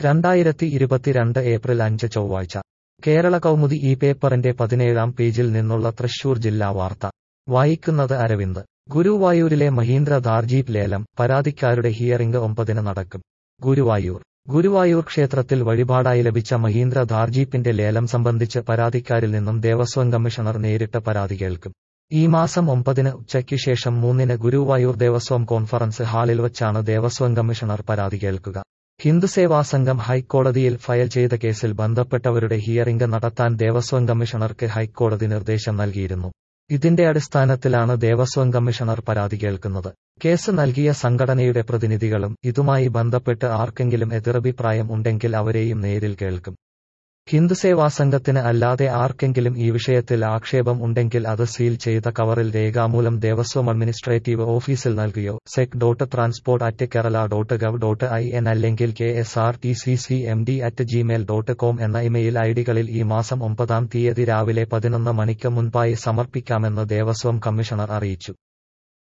രണ്ടായിരത്തി ഇരുപത്തിരണ്ട് ഏപ്രിൽ അഞ്ച് ചൊവ്വാഴ്ച കേരള കൗമുദി ഈ പേപ്പറിന്റെ പതിനേഴാം പേജിൽ നിന്നുള്ള തൃശൂർ ജില്ലാ വാർത്ത വായിക്കുന്നത് അരവിന്ദ് ഗുരുവായൂരിലെ മഹീന്ദ്ര ഥാർ ജീപ്പ് ലേലം പരാതിക്കാരുടെ ഹിയറിംഗ് ഒമ്പതിന് നടക്കും ഗുരുവായൂർ ഗുരുവായൂർ ക്ഷേത്രത്തിൽ വഴിപാടായി ലഭിച്ച മഹീന്ദ്ര ഥാർ ജീപ്പിന്റെ ലേലം സംബന്ധിച്ച് പരാതിക്കാരിൽ നിന്നും ദേവസ്വം കമ്മീഷണർ നേരിട്ട് പരാതി കേൾക്കും ഈ മാസം ഒമ്പതിന് ഉച്ചയ്ക്ക് ശേഷം മൂന്നിന് ഗുരുവായൂർ ദേവസ്വം കോൺഫറൻസ് ഹാളിൽ വച്ചാണ് ദേവസ്വം കമ്മീഷണർ പരാതി കേൾക്കുക ഹിന്ദുസേവാ സംഘം ഹൈക്കോടതിയിൽ ഫയൽ ചെയ്ത കേസിൽ ബന്ധപ്പെട്ടവരുടെ ഹിയറിംഗ് നടത്താൻ ദേവസ്വം കമ്മീഷണർക്ക് ഹൈക്കോടതി നിർദ്ദേശം നൽകിയിരുന്നു ഇതിന്റെ അടിസ്ഥാനത്തിലാണ് ദേവസ്വം കമ്മീഷണർ പരാതി കേൾക്കുന്നത് കേസ് നൽകിയ സംഘടനയുടെ പ്രതിനിധികളും ഇതുമായി ബന്ധപ്പെട്ട് ആർക്കെങ്കിലും എതിരഭിപ്രായം ഉണ്ടെങ്കിൽ അവരെയും നേരിൽ കേൾക്കും ഹിന്ദുസേവാ സംഘത്തിന് അല്ലാതെ ആർക്കെങ്കിലും ഈ വിഷയത്തിൽ ആക്ഷേപം ഉണ്ടെങ്കിൽ അത് സീൽ ചെയ്ത കവറിൽ രേഖാമൂലം ദേവസ്വം അഡ്മിനിസ്ട്രേറ്റീവ് ഓഫീസിൽ നൽകുകയോ sec dot transport at Kerala dot gov dot I N അല്ലെങ്കിൽ K S R T C C M D at Gmail dot com എന്ന ഇമെയിൽ ഐഡികളിൽ ഈ മാസം ഒമ്പതാം തീയതി രാവിലെ പതിനൊന്ന് മണിക്ക് മുൻപായി സമർപ്പിക്കാമെന്ന് ദേവസ്വം കമ്മീഷണർ അറിയിച്ചു